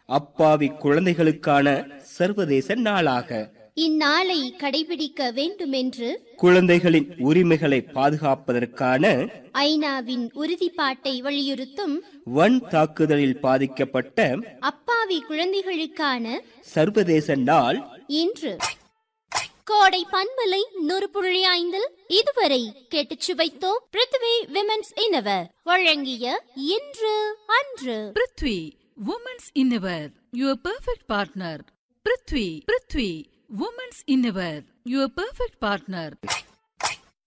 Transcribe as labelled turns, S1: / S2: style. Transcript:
S1: அப்பாவி குழந்தைகளுக்கான சர்வதேச நாளாக
S2: இந்நாளை கடைபிடிக்க வேண்டுமென்று
S1: குழந்தைகளின் உரிமைகளை பாதுகாப்பதற்கான
S2: ஐநாவின் உறுதிப்பாட்டை வலியுறுத்தும்
S1: வன் தாக்குதலில் பாதிக்கப்பட்ட
S2: அப்பாவி குழந்தைகளுக்கான
S1: சர்வதேச நாள்
S2: இன்று கோடை பண்பலை நூறு புள்ளி ஐந்தில் இதுவரை கேட்டுச் சுவைத்தோம் பிருத்வி விமென்ஸ் இனவர் வழங்கிய இன்று அன்று
S3: prithvi women's innerwear your perfect partner prithvi prithvi women's innerwear your perfect partner